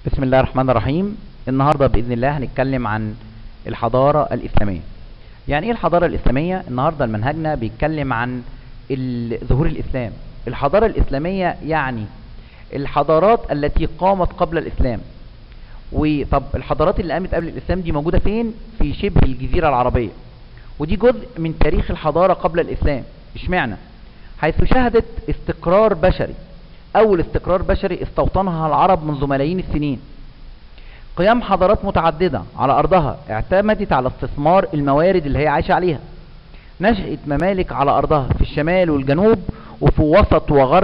بسم الله الرحمن الرحيم النهاردة بإذن الله هنتكلم عن الحضارة الإسلامية يعني إيه الحضارة الإسلامية؟ النهاردة منهجنا بيتكلم عن ال- ظهور الإسلام الحضارة الإسلامية يعني الحضارات التي قامت قبل الإسلام وطب الحضارات اللي قامت قبل الإسلام دي موجودة فين؟ في شبه الجزيرة العربية ودي جزء من تاريخ الحضارة قبل الإسلام اشمعنى؟ حيث شهدت استقرار بشري أول استقرار بشري استوطنها العرب منذ ملايين السنين قيام حضارات متعددة على أرضها اعتمدت على استثمار الموارد اللي هي عايشة عليها نشأت ممالك على أرضها في الشمال والجنوب وفي وسط وغرب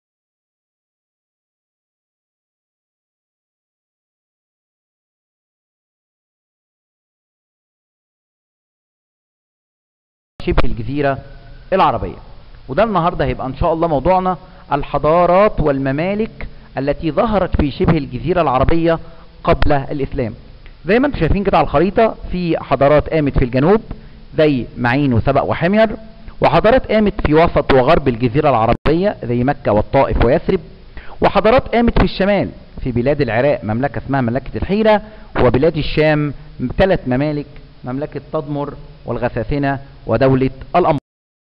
شبه الجزيرة العربية وده النهاردة هيبقى ان شاء الله موضوعنا الحضارات والممالك التي ظهرت في شبه الجزيرة العربية قبل الاسلام زي ما انتم شايفين كده على الخريطة في حضارات قامت في الجنوب زي معين وسبأ وحمير وحضارات قامت في وسط وغرب الجزيرة العربية زي مكة والطائف ويثرب وحضارات قامت في الشمال في بلاد العراق مملكة اسمها مملكة الحيرة وبلاد الشام ثلاث ممالك مملكة تدمر والغساسنة ودولة الأمر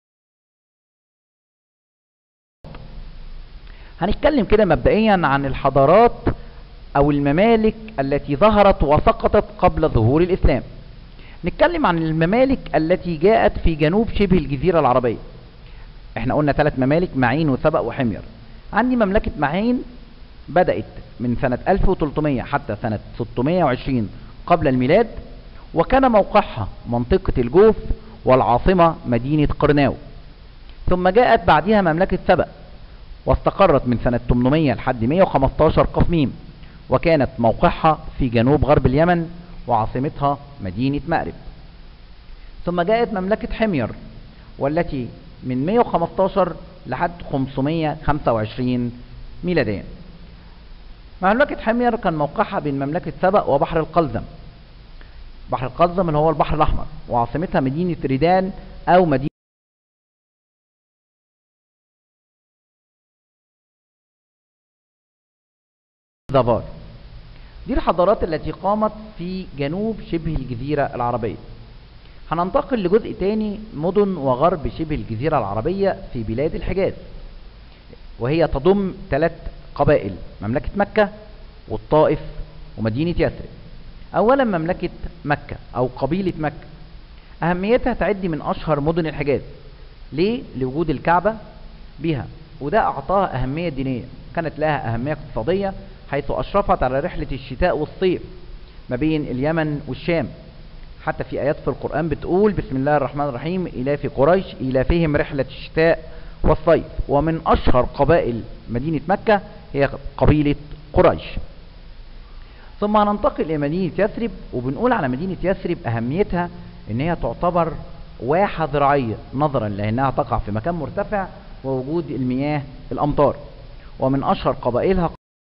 هنتكلم كده مبدئيا عن الحضارات او الممالك التي ظهرت وسقطت قبل ظهور الاسلام نتكلم عن الممالك التي جاءت في جنوب شبه الجزيرة العربية احنا قلنا ثلاث ممالك معين وسبأ وحمير عندي مملكة معين بدأت من سنة 1300 حتى سنة 620 قبل الميلاد وكان موقعها منطقة الجوف والعاصمة مدينة قرناو ثم جاءت بعدها مملكة سبأ واستقرت من سنة 800 لحد 115 قفميم وكانت موقعها في جنوب غرب اليمن وعاصمتها مدينة مأرب ثم جاءت مملكة حمير والتي من 115 لحد 525 ميلاديا مملكة حمير كان موقعها بين مملكة سبأ وبحر القلزم بحر القلزم اللي هو البحر الأحمر وعاصمتها مدينة ريدان أو مدينة زافار دي الحضارات التي قامت في جنوب شبه الجزيرة العربية هننتقل لجزء تاني مدن وغرب شبه الجزيرة العربية في بلاد الحجاز وهي تضم ثلاث قبائل مملكة مكة والطائف ومدينة يثرب اولا مملكة مكة او قبيلة مكة اهميتها تعد من اشهر مدن الحجاز ليه لوجود الكعبة بها وده اعطاها اهمية دينية كانت لها اهمية اقتصادية حيث اشرفت على رحلة الشتاء والصيف ما بين اليمن والشام حتى في ايات في القرآن بتقول بسم الله الرحمن الرحيم الاف قريش الافهم رحلة الشتاء والصيف ومن اشهر قبائل مدينة مكة هي قبيلة قريش ثم هننتقل الى مدينة يثرب وبنقول على مدينة يثرب اهميتها ان هي تعتبر واحة زراعية نظرا لانها تقع في مكان مرتفع ووجود المياه الامطار ومن اشهر قبائلها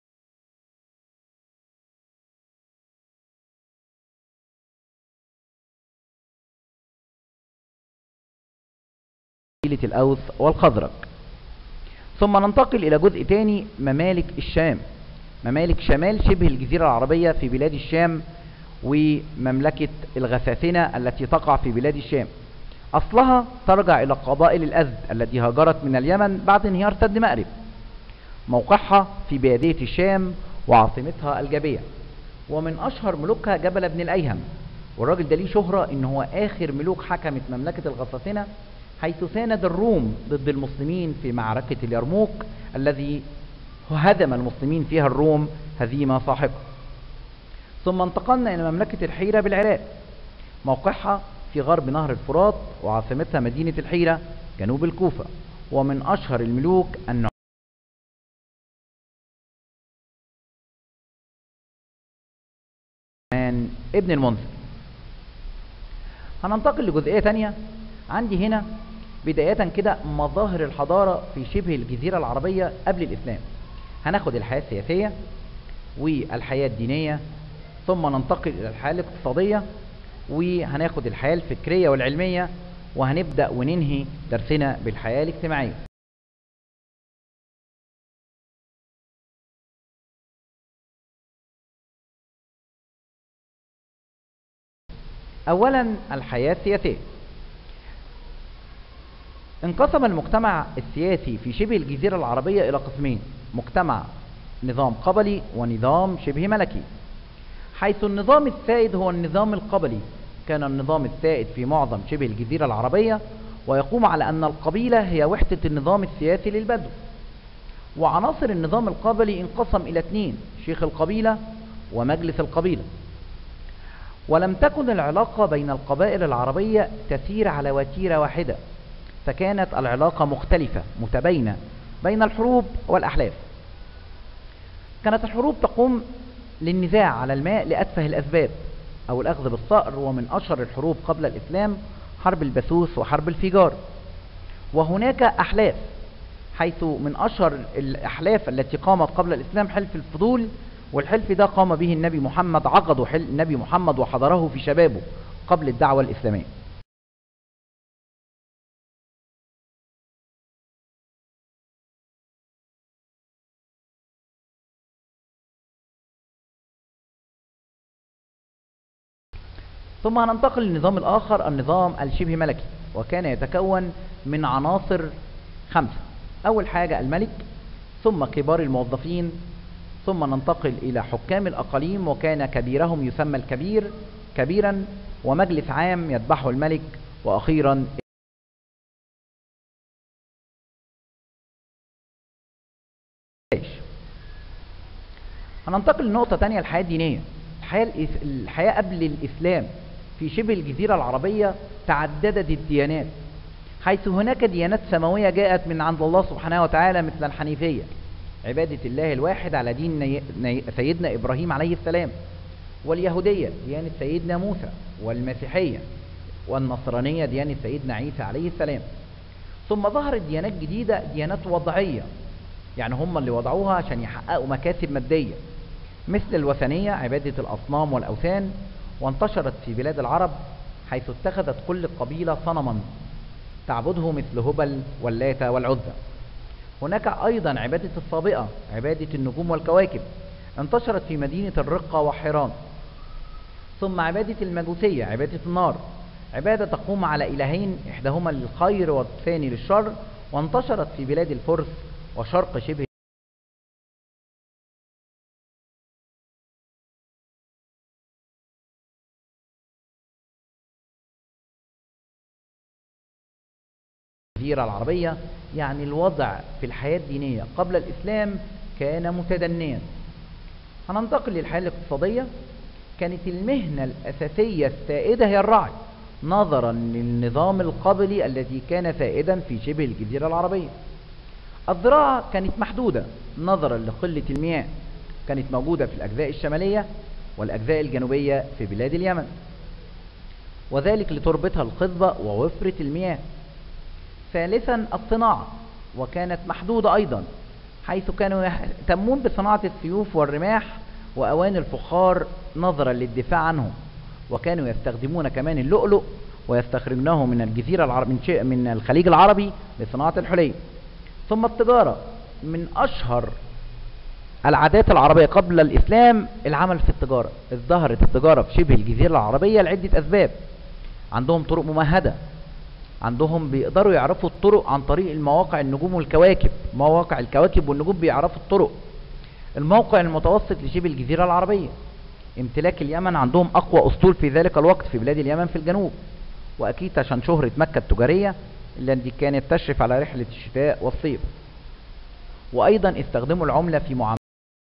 قبيلة الأوس والخزرج ثم ننتقل إلى جزء تاني ممالك الشام ممالك شمال شبه الجزيرة العربية في بلاد الشام ومملكة الغساسنة التي تقع في بلاد الشام أصلها ترجع إلى قبائل الأزد التي هاجرت من اليمن بعد انهيار سد مأرب موقعها في بادية الشام وعاصمتها الجبية ومن أشهر ملوكها جبل بن الأيهم والراجل ده ليه شهرة إن هو آخر ملوك حكمت مملكة الغساسنة حيث ساند الروم ضد المسلمين في معركة اليرموك الذي هدم المسلمين فيها الروم هزيمة ساحقة ثم انتقلنا إلى مملكة الحيرة بالعراق موقعها في غرب نهر الفرات وعاصمتها مدينة الحيرة جنوب الكوفة ومن أشهر الملوك النعمان ابن المنذر هننتقل لجزئية تانية عندي هنا بداية كده مظاهر الحضارة في شبه الجزيرة العربية قبل الإسلام هناخد الحياة السياسية والحياة الدينية ثم ننتقل إلى الحياة الاقتصادية وهناخد الحياة الفكرية والعلمية وهنبدأ وننهي درسنا بالحياة الاجتماعية أولا الحياة السياسية انقسم المجتمع السياسي في شبه الجزيرة العربية إلى قسمين مجتمع نظام قبلي ونظام شبه ملكي حيث النظام السائد هو النظام القبلي كان النظام السائد في معظم شبه الجزيرة العربية ويقوم على أن القبيلة هي وحدة النظام السياسي للبدو وعناصر النظام القبلي انقسم إلى اثنين شيخ القبيلة ومجلس القبيلة ولم تكن العلاقة بين القبائل العربية تسير على وتيرة واحدة فكانت العلاقة مختلفة متباينة بين الحروب والأحلاف كانت الحروب تقوم للنزاع على الماء لأتفه الأسباب أو الأخذ بالصقر ومن أشهر الحروب قبل الإسلام حرب البثوث وحرب الفيجار وهناك أحلاف حيث من أشهر الأحلاف التي قامت قبل الإسلام حلف الفضول والحلف ده قام به النبي محمد عقده حل النبي محمد وحضره في شبابه قبل الدعوة الإسلامية ثم هننتقل للنظام الآخر النظام الشبه ملكي وكان يتكون من عناصر خمسة أول حاجة الملك ثم كبار الموظفين ثم ننتقل إلى حكام الأقاليم وكان كبيرهم يسمى الكبير كبيرا ومجلس عام يتبعه الملك وأخيرا هننتقل لنقطة تانية الحياة الدينية الحياة, الحياة قبل الإسلام في شبه الجزيرة العربية تعددت الديانات حيث هناك ديانات سماوية جاءت من عند الله سبحانه وتعالى مثل الحنيفية عبادة الله الواحد على دين سيدنا إبراهيم عليه السلام واليهودية ديانة سيدنا موسى والمسيحية والنصرانية ديانة سيدنا عيسى عليه السلام ثم ظهرت ديانات جديدة ديانات وضعية يعني هم اللي وضعوها عشان يحققوا مكاسب مادية مثل الوثنية عبادة الأصنام والأوثان وانتشرت في بلاد العرب حيث اتخذت كل قبيلة صنما تعبده مثل هبل واللات والعزى هناك أيضا عبادة الصابئة عبادة النجوم والكواكب انتشرت في مدينة الرقة وحيران ثم عبادة المجوسية عبادة النار عبادة تقوم على إلهين إحداهما للخير والثاني للشر وانتشرت في بلاد الفرس وشرق شبه الجزيرة العربية يعني الوضع في الحياة الدينية قبل الإسلام كان متدنيا هننتقل للحياة الاقتصادية كانت المهنة الأساسية السائدة هي الرعي نظرا للنظام القبلي الذي كان سائدا في شبه الجزيرة العربية الزراعة كانت محدودة نظرا لقلة المياه كانت موجودة في الأجزاء الشمالية والأجزاء الجنوبية في بلاد اليمن وذلك لتربتها الخصبة ووفرة المياه ثالثا الصناعة وكانت محدودة أيضا حيث كانوا يهتمون بصناعة السيوف والرماح وأواني الفخار نظرا للدفاع عنهم وكانوا يستخدمون كمان اللؤلؤ ويستخرجونه من الجزيرة العرب من, شيء من الخليج العربي لصناعة الحلي ثم التجارة من أشهر العادات العربية قبل الإسلام العمل في التجارة ازدهرت التجارة في شبه الجزيرة العربية لعدة أسباب عندهم طرق ممهدة عندهم بيقدروا يعرفوا الطرق عن طريق المواقع النجوم والكواكب مواقع الكواكب والنجوم بيعرفوا الطرق الموقع المتوسط لشبه الجزيرة العربية امتلاك اليمن عندهم أقوى أسطول في ذلك الوقت في بلاد اليمن في الجنوب وأكيد عشان شهرة مكة التجارية التي كانت تشرف على رحلة الشتاء والصيف وأيضا استخدموا العملة في معاملة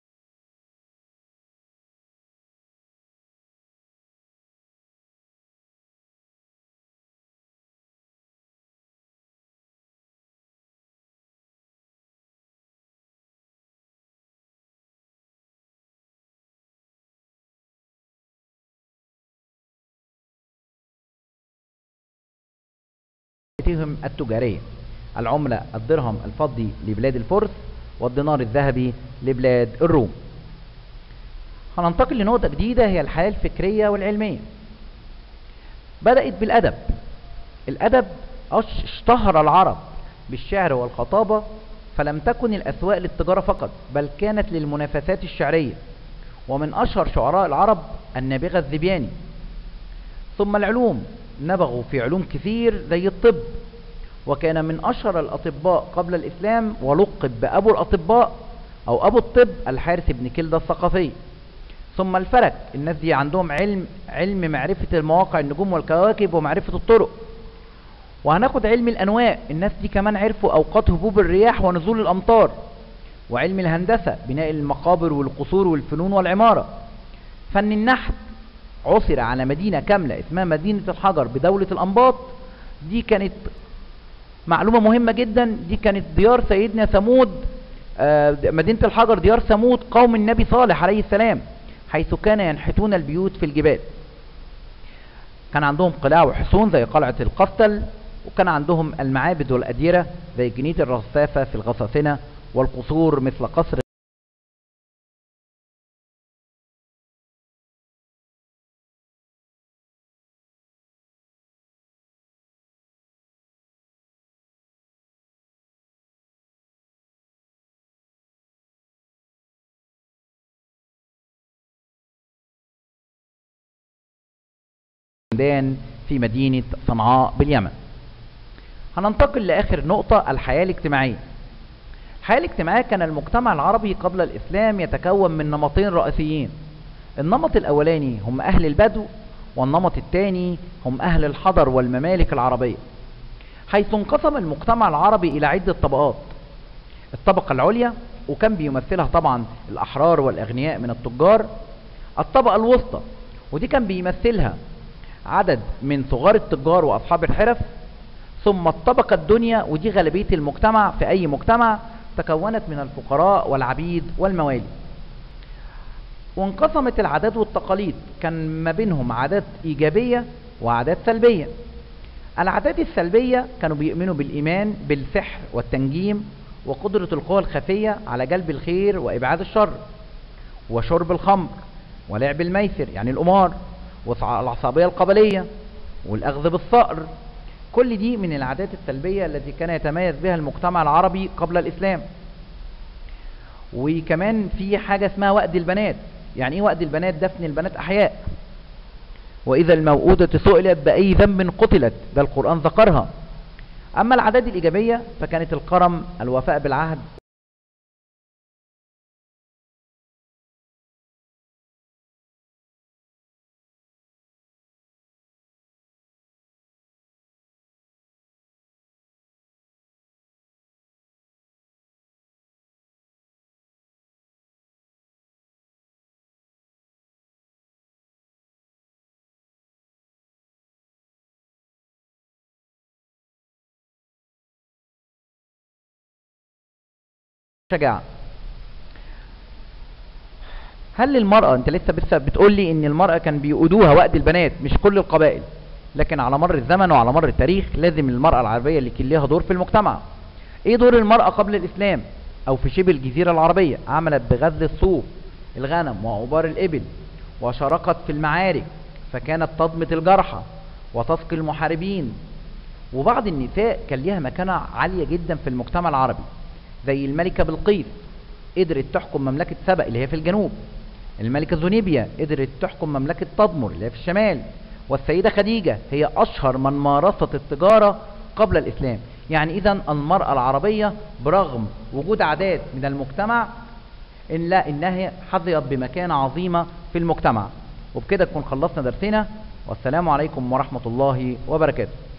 معاملتهم التجارية العملة الدرهم الفضي لبلاد الفرس والدينار الذهبي لبلاد الروم هننتقل لنقطة جديدة هي الحياة الفكرية والعلمية بدأت بالأدب الأدب اشتهر العرب بالشعر والخطابة فلم تكن الأسواق للتجارة فقط بل كانت للمنافسات الشعرية ومن أشهر شعراء العرب النابغة الذبياني ثم العلوم نبغوا في علوم كثير زي الطب وكان من أشهر الأطباء قبل الإسلام ولقب بأبو الأطباء أو أبو الطب الحارث بن كلدة الثقفي ثم الفلك الناس دي عندهم علم علم معرفة المواقع النجوم والكواكب ومعرفة الطرق وهناخد علم الأنواء الناس دي كمان عرفوا أوقات هبوب الرياح ونزول الأمطار وعلم الهندسة بناء المقابر والقصور والفنون والعمارة فن النحت عثر على مدينة كاملة اسمها مدينة الحجر بدولة الأنباط دي كانت معلومة مهمة جدا دي كانت ديار سيدنا ثمود آه، مدينة الحجر ديار ثمود قوم النبي صالح عليه السلام حيث كان ينحتون البيوت في الجبال كان عندهم قلاع وحصون زي قلعة القفتل وكان عندهم المعابد والأديرة زي جنية الرصافة في الغساسنة والقصور مثل قصر في مدينة صنعاء باليمن هننتقل لآخر نقطة الحياة الاجتماعية الحياة الاجتماعية كان المجتمع العربي قبل الإسلام يتكون من نمطين رئيسيين النمط الأولاني هم أهل البدو والنمط الثاني هم أهل الحضر والممالك العربية حيث انقسم المجتمع العربي إلى عدة طبقات الطبقة العليا وكان بيمثلها طبعا الأحرار والأغنياء من التجار الطبقة الوسطى ودي كان بيمثلها عدد من صغار التجار وأصحاب الحرف ثم الطبقة الدنيا ودي غالبية المجتمع في أي مجتمع تكونت من الفقراء والعبيد والموالي وانقسمت العادات والتقاليد كان ما بينهم عادات إيجابية وعادات سلبية العادات السلبية كانوا بيؤمنوا بالإيمان بالسحر والتنجيم وقدرة القوى الخفية على جلب الخير وإبعاد الشر وشرب الخمر ولعب الميسر يعني القمار والعصبية القبلية والأخذ بالصقر كل دي من العادات السلبية التي كان يتميز بها المجتمع العربي قبل الإسلام وكمان في حاجة اسمها وأد البنات يعني ايه وأد البنات دفن البنات أحياء وإذا الموءودة سئلت بأي ذنب قتلت ده القرآن ذكرها أما العادات الإيجابية فكانت الكرم الوفاء بالعهد شجاعة هل المرأة انت لسه بس بتقول لي ان المرأة كان بيقودوها وقت البنات مش كل القبائل لكن على مر الزمن وعلى مر التاريخ لازم المرأة العربية اللي كان ليها دور في المجتمع ايه دور المرأة قبل الاسلام او في شبه الجزيرة العربية عملت بغزل الصوف الغنم وعبار الابل وشاركت في المعارك فكانت تضمة الجرحى وتسقي المحاربين وبعض النساء كان ليها مكانة عالية جدا في المجتمع العربي زي الملكة بلقيس قدرت تحكم مملكة سبأ اللي هي في الجنوب الملكة زونيبيا قدرت تحكم مملكة تدمر اللي هي في الشمال والسيدة خديجة هي أشهر من مارست التجارة قبل الإسلام يعني إذا المرأة العربية برغم وجود عادات من المجتمع إن لا إنها حظيت بمكانة عظيمة في المجتمع وبكده تكون خلصنا درسنا والسلام عليكم ورحمة الله وبركاته